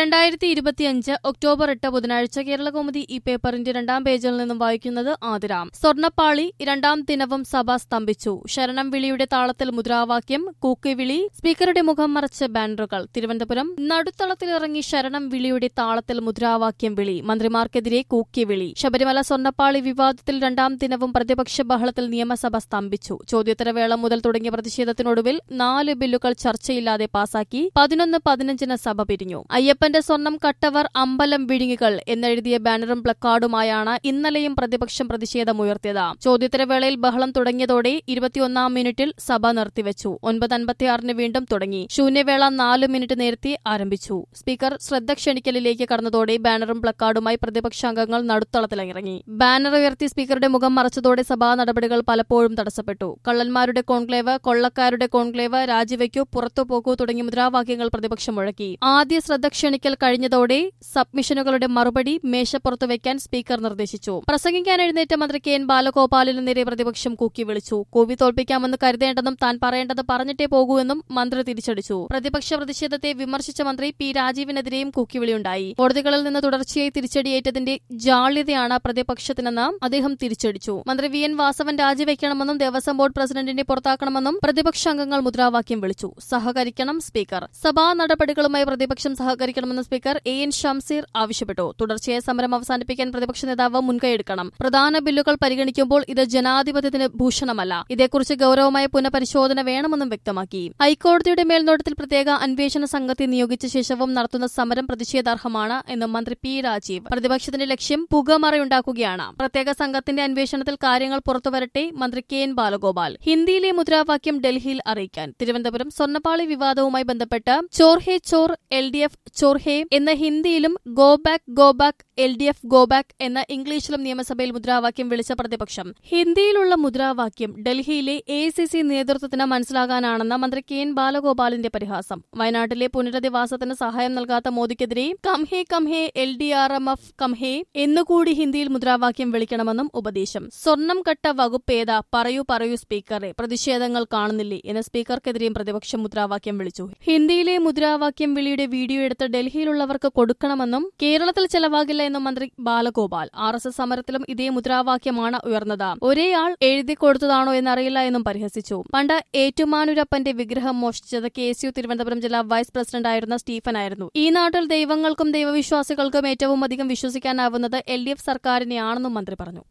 രണ്ടായിരത്തി ഇരുപത്തിയഞ്ച് ഒക്ടോബർ എട്ട് ബുധനാഴ്ച കേരളകൗമുദി ഈ പേപ്പറിന്റെ രണ്ടാം പേജിൽ നിന്നും വായിക്കുന്നത് ആതിരാം സ്വർണ്ണപ്പാളി രണ്ടാം ദിനവും സഭ സ്തംഭിച്ചു ശരണം വിളിയുടെ താളത്തിൽ മുദ്രാവാക്യം കൂക്കിവിളി സ്പീക്കറുടെ മുഖം മറച്ച് ബാനറുകൾ തിരുവനന്തപുരം നടുത്തളത്തിലിറങ്ങി ശരണം വിളിയുടെ താളത്തിൽ മുദ്രാവാക്യം വിളി മന്ത്രിമാർക്കെതിരെ കൂക്കിവിളി ശബരിമല സ്വർണ്ണപ്പാളി വിവാദത്തിൽ രണ്ടാം ദിനവും പ്രതിപക്ഷ ബഹളത്തിൽ നിയമസഭ സ്തംഭിച്ചു ചോദ്യോത്തരവേള മുതൽ തുടങ്ങിയ പ്രതിഷേധത്തിനൊടുവിൽ നാല് ബില്ലുകൾ ചർച്ചയില്ലാതെ പാസാക്കി പതിനൊന്ന് പതിനഞ്ചിന് സഭ പിരിഞ്ഞു അയ്യപ്പന്റെ സ്വർണം കട്ടവർ അമ്പലം വിഴുങ്ങികൾ എന്നെഴുതിയ ബാനറും പ്ലക്കാർഡുമായാണ് ഇന്നലെയും പ്രതിപക്ഷം പ്രതിഷേധമുയർത്തിയത് ചോദ്യോത്തരവേളയിൽ ബഹളം തുടങ്ങിയതോടെ ഇരുപത്തിയൊന്നാം മിനിറ്റിൽ സഭ നിർത്തിവച്ചു ഒൻപത് അൻപത്തിയാറിന് വീണ്ടും തുടങ്ങി ശൂന്യവേള നാല് മിനിറ്റ് നേരത്തെ ആരംഭിച്ചു സ്പീക്കർ ശ്രദ്ധ ക്ഷണിക്കലിലേക്ക് കടന്നതോടെ ബാനറും പ്ലക്കാർഡുമായി പ്രതിപക്ഷാംഗങ്ങൾ നടുത്തളത്തിലിറങ്ങി ബാനർ ഉയർത്തി സ്പീക്കറുടെ മുഖം മറച്ചതോടെ സഭാ നടപടികൾ പലപ്പോഴും തടസ്സപ്പെട്ടു കള്ളന്മാരുടെ കോൺക്ലേവ് കൊള്ളക്കാരുടെ കോൺക്ലേവ് രാജിവെക്കൂ പുറത്തു പോകൂ തുടങ്ങിയ മുദ്രാവാക്യങ്ങൾ പ്രതിപക്ഷം മുഴക്കി ആദ്യ ശ്രദ്ധ ക്ഷണിക്കൽ കഴിഞ്ഞതോടെ സബ്മിഷനുകളുടെ മറുപടി മേശപ്പുറത്ത് വെക്കാൻ സ്പീക്കർ നിർദ്ദേശിച്ചു പ്രസംഗിക്കാൻ എഴുന്നേറ്റ മന്ത്രി കെ എൻ ബാലഗോപാലിന് നേരെ പ്രതിപക്ഷം കൂക്കി വിളിച്ചു കോവി തോൽപ്പിക്കാമെന്ന് കരുതേണ്ടെന്നും താൻ പറയേണ്ടത് പറഞ്ഞിട്ടേ പോകൂ എന്നും മന്ത്രി തിരിച്ചടിച്ചു പ്രതിപക്ഷ പ്രതിഷേധത്തെ വിമർശിച്ച മന്ത്രി പി രാജീവിനെതിരെയും കൂക്കിവിളിയുണ്ടായി കോടതികളിൽ നിന്ന് തുടർച്ചയായി തിരിച്ചടിയേറ്റതിന്റെ ജാള്യതയാണ് പ്രതിപക്ഷത്തിനെന്ന് അദ്ദേഹം തിരിച്ചടിച്ചു മന്ത്രി വി എൻ വാസവൻ രാജിവെക്കണമെന്നും ദേവസ്വം ബോർഡ് പ്രസിഡന്റിനെ പുറത്താക്കണമെന്നും പ്രതിപക്ഷാംഗങ്ങൾ മുദ്രാവാക്യം വിളിച്ചു സഹകരിക്കണം സ്പീക്കർ സഭാ നടപടികളുമായി പ്രതിപക്ഷം സഹകരിക്കണമെന്ന് സ്പീക്കർ എ എൻ ഷംസീർ ആവശ്യപ്പെട്ടു തുടർച്ചയായ സമരം അവസാനിപ്പിക്കാൻ പ്രതിപക്ഷ നേതാവ് മുൻകൈയെടുക്കണം പ്രധാന ബില്ലുകൾ പരിഗണിക്കുമ്പോൾ ഇത് ജനാധിപത്യത്തിന് ഭൂഷണമല്ല ഇതേക്കുറിച്ച് ഗൌരവമായ പുനഃപരിശോധന വേണമെന്നും വ്യക്തമാക്കി ഹൈക്കോടതിയുടെ മേൽനോട്ടത്തിൽ പ്രത്യേക അന്വേഷണ സംഘത്തെ നിയോഗിച്ച ശേഷവും നടത്തുന്ന സമരം പ്രതിഷേധാർഹമാണ് എന്ന് മന്ത്രി പി രാജീവ് പ്രതിപക്ഷത്തിന്റെ ലക്ഷ്യം പുകമറയുണ്ടാക്കുകയാണ് പ്രത്യേക സംഘത്തിന്റെ അന്വേഷണത്തിൽ കാര്യങ്ങൾ പുറത്തുവരട്ടെ മന്ത്രി കെ എൻ ബാലഗോപാൽ ഹിന്ദിയിലെ മുദ്രാവാക്യം ഡൽഹിയിൽ അറിയിക്കാൻ തിരുവനന്തപുരം സ്വർണ്ണപ്പാളി വിവാദവുമായി ബന്ധപ്പെട്ട് ചോർഹെ ചോർ എൽ ഡി എഫ് ചോർഹെ എന്ന ഹിന്ദിയിലും go back go back L D F go back എന്ന ഇംഗ്ലീഷിലും നിയമസഭയിൽ മുദ്രാവാക്യം വിളിച്ച പ്രതിപക്ഷം ഹിന്ദിയിലുള്ള മുദ്രാവാക്യം ഡൽഹിയിലെ എ സി സി നേതൃത്വത്തിന് മനസ്സിലാകാനാണെന്ന മന്ത്രി കെ എൻ ബാലഗോപാലിന്റെ പരിഹാസം വയനാട്ടിലെ പുനരധിവാസത്തിന് സഹായം നൽകാത്ത മോദിക്കെതിരെ കംഹേ കംഹേ L D R M F കംഹേ എന്നുകൂടി ഹിന്ദിയിൽ മുദ്രാവാക്യം വിളിക്കണമെന്നും ഉപദേശം സ്വർണം കട്ട വകുപ്പേത പറയൂ പറയൂ സ്പീക്കറെ പ്രതിഷേധങ്ങൾ കാണുന്നില്ലേ എന്ന സ്പീക്കർക്കെതിരെയും പ്രതിപക്ഷം മുദ്രാവാക്യം വിളിച്ചു ഹിന്ദിയിലെ മുദ്രാവാക്യം വിളിയുടെ വീഡിയോ എടുത്ത് ഡൽഹിയിലുള്ളവർക്ക് കൊടുക്കണമെന്നും കേരളത്തിൽ ചെലവാകില്ല എന്നും മന്ത്രി ബാലഗോപാൽ ആർ എസ് എസ് സമരത്തിലും ഇതേ മുദ്രാവാക്യമാണ് ഉയർന്നത് ഒരേയാൾ എഴുതി കൊടുത്തതാണോ എന്നറിയില്ല എന്നും പരിഹസിച്ചു പണ്ട് ഏറ്റുമാനൂരപ്പന്റെ വിഗ്രഹം മോഷ്ടിച്ചത് കെ എസ് യു തിരുവനന്തപുരം ജില്ലാ വൈസ് പ്രസിഡന്റായിരുന്ന സ്റ്റീഫനായിരുന്നു ഈ നാട്ടിൽ ദൈവങ്ങൾക്കും ദൈവവിശ്വാസികൾക്കും ഏറ്റവും അധികം വിശ്വസിക്കാനാവുന്നത് എൽ ഡി എഫ് സർക്കാരിനെയാണെന്നും മന്ത്രി പറഞ്ഞു